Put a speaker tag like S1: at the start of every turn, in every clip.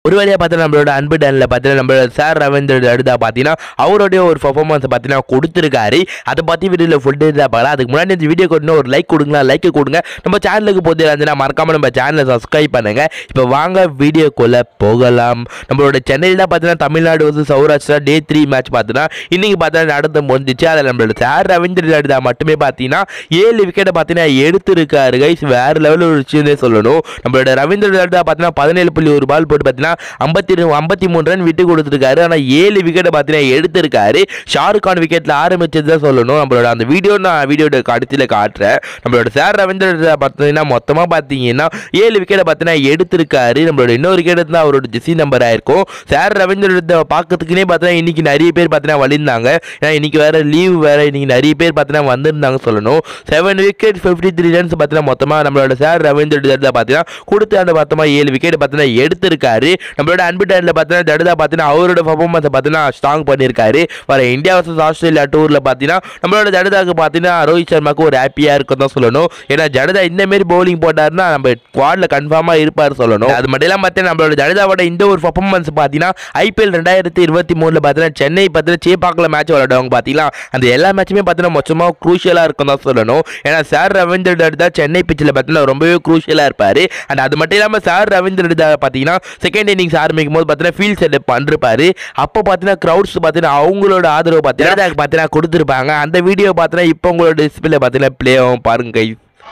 S1: ஒரு வழியாக பார்த்தா நம்மளோட அன்பு டனில் பார்த்தீங்கன்னா நம்மளோட சார் ரவீந்திர அடுத்தா பார்த்தீங்கன்னா அவருடைய ஒரு பர்ஃபார்மன்ஸ் பார்த்தீங்கன்னா கொடுத்துருக்காரு அதை பற்றி வீடியோவில் ஃபுல் டே தான் பார்க்கலாம் அதுக்கு முன்னாடி இந்த வீடியோ கொடுங்க ஒரு லைக் கொடுங்களா லைக் கொடுங்க நம்ம சேனலுக்கு போது இருந்துச்சுன்னா மறக்காம நம்ம சேனலை சப்ஸ்கிரைப் பண்ணுங்க இப்போ வாங்க வீடியோக்குள்ள போகலாம் நம்மளோட சென்னையில் தான் பார்த்தீங்கன்னா தமிழ்நாடு வந்து சௌராஷ்டிரா டே த்ரீ மேட்ச் பார்த்தீங்கன்னா இன்னைக்கு பார்த்தீங்கன்னா நடந்து முடிஞ்சிச்சு அதில் நம்மளோட சார் ரவீந்திர அடுத்தா மட்டுமே பார்த்தீங்கன்னா ஏழு விக்கெட்டை பார்த்தீங்கன்னா எடுத்திருக்காரு கைஸ் வேற லெவலில் ஒரு விஷயமே சொல்லணும் நம்மளோட ரவீந்திர ஜடேஜா பார்த்தீங்கன்னா பதினேழு புள்ளி ஒரு பால் போட்டு பார்த்தீங்கன்னா ஐம்பத்தி ஐம்பத்தி மூணு ரன் விட்டு கொடுத்துருக்காரு ஆனால் ஏழு விக்கெட்டை பார்த்தீங்கன்னா எடுத்திருக்காரு ஷாருக் கான் விக்கெட்டில் ஆரம்பிச்சது தான் சொல்லணும் நம்மளோட அந்த வீடியோ நான் வீடியோட கடைசியில் காட்டுறேன் நம்மளோட சார் ரவீந்திர ஜடேஜா பார்த்தீங்கன்னா மொத்தமாக பார்த்தீங்கன்னா ஏழு விக்கெட்டை பார்த்தீங்கன்னா எடுத்திருக்காரு நம்மளோட இன்னொரு விக்கெட் தான் அவரோட ஜெசி நம்பர் ஆயிருக்கும் சார் ரவீந்திர ஜடேஜா பார்க்கறதுக்குனே பார்த்தீங்கன்னா இன்னைக்கு நிறைய பேர் பார்த்தீங்கன்னா வழிந்தாங்க ஏன்னா இன்னைக்கு வேற லீவ் வேற இன்னைக்கு நிறைய பேர் பார்த்தீங்கன்னா வந்திருந்தாங்க சொல்லணும் seven wicket fifty three runs பார்த்தீங்கன்னா மொத்தமாக நம்மளோட சார் ரவீந்திர ஜடேஜா பார்த்தீங்கன்னா கொடுத்து அந்த மொத்தமாக ஏழு விக்கெட் பார்த்தீங்கன்னா எடுத்திருக்காரு நம்மளோட அன்பு டேனில் பார்த்தீங்கன்னா ஜடேஜா பார்த்தீங்கன்னா அவரோட பர்ஃபார்மன்ஸை பார்த்தீங்கன்னா ஸ்ட்ராங் பண்ணியிருக்காரு வர இந்தியா வர்சஸ் ஆஸ்திரேலியா டூரில் பார்த்தீங்கன்னா நம்மளோட ஜடேஜாவுக்கு பார்த்தீங்கன்னா ரோஹித் சர்மாவுக்கு ஒரு ஹாப்பியாக இருக்கும் தான் சொல்லணும் ஏன்னா ஜடேஜா இந்த மாரி பவுலிங் போட்டாருன்னா நம்ம குவாடில் கன்ஃபார்மாக இருப்பார் சொல்லணும் அது மட்டும் இல்லாமல் பார்த்தீங்கன்னா நம்மளோட ஜடேஜாவோட இந்த ஒரு பர்ஃபார்மன்ஸ் பார்த்தீங்கன்னா ஐபிஎல் ரெண்டாயிரத்தி இருபத்தி மூணில் பார்த்தீங்கன்னா சென்னை பார்த்தீங்கன்னா சேப்பாக்கில் மேட்ச் விளையாடுவாங்க பார்த்தீங்களா அந்த எல்லா மேட்சுமே பார்த்தீங்கன்னா மொத்தமாக க்ரூஷியலாக இருக்கும் தான் சொல்லணும் ஏன்னா சார் ரவீந்திர ஜடேஜா சென்னை பிச்சில் பார்த்தீங்கன்னா ரொம்பவே க்ரூஷியலாக இருப்பார் அண்ட் அது மட்டும் இல்லாமல் சார் ரவீந்திர ஜடேஜா பார்த்தீங்கன்னா செகண்ட் இன்னிங்ஸ் ஆரம்பிக்கும் போது பார்த்தீங்கன்னா ஃபீல்ட் செட்டப் பண்ணிருப்பாரு அப்போ பார்த்தீங்கன்னா க்ரௌட்ஸ் பார்த்தீங்கன்னா அவங்களோட ஆதரவு பார்த்தீங்கன்னா பார்த்தீங்கன்னா கொடுத்துருப்பாங்க அந்த வீடியோ பார்த்தீங்கன்னா இப்போ உங்களோட டிஸ்பிளே பார்த்தீங்கன்னா ப்ளே ஆகும் பாருங்க guys.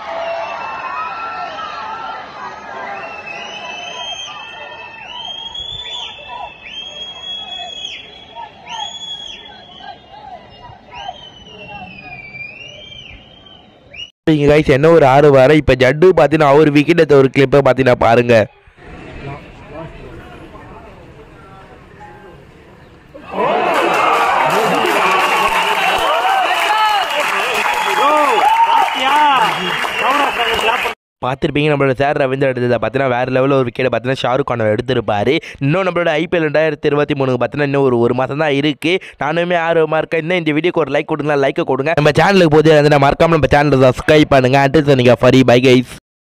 S1: இங்க கைஸ் என்ன ஒரு ஆறு வாரம் இப்போ ஜட்டு பார்த்தீங்கன்னா அவர் விக்கெட் ஒரு கிளிப்பை பார்த்தீங்கன்னா பாருங்க பார்த்துருப்பீங்க நம்மளோட சார் ரவீந்திர எடுத்ததை பார்த்தீங்கன்னா வேறு லெவலில் ஒரு விக்கெட்டை பார்த்தீங்கன்னா ஷாருக் கான் எடுத்திருப்பாரு இன்னும் நம்மளோட ஐபிஎல் ரெண்டாயிரத்தி இருபத்தி மூணுக்கு பார்த்தீங்கன்னா இன்னும் ஒரு ஒரு மாதம் தான் இருக்குது நானுமே ஆர்வமாக இருக்கேன் இன்னும் இந்த வீடியோக்கு ஒரு லைக் கொடுங்க லைக் கொடுங்க நம்ம சேனலுக்கு போது வந்து நான் மறக்காம நம்ம சேனலை சப்ஸ்கிரைப் பண்ணுங்க அட்ரஸ் நீங்கள் ஃபரி பை கைஸ்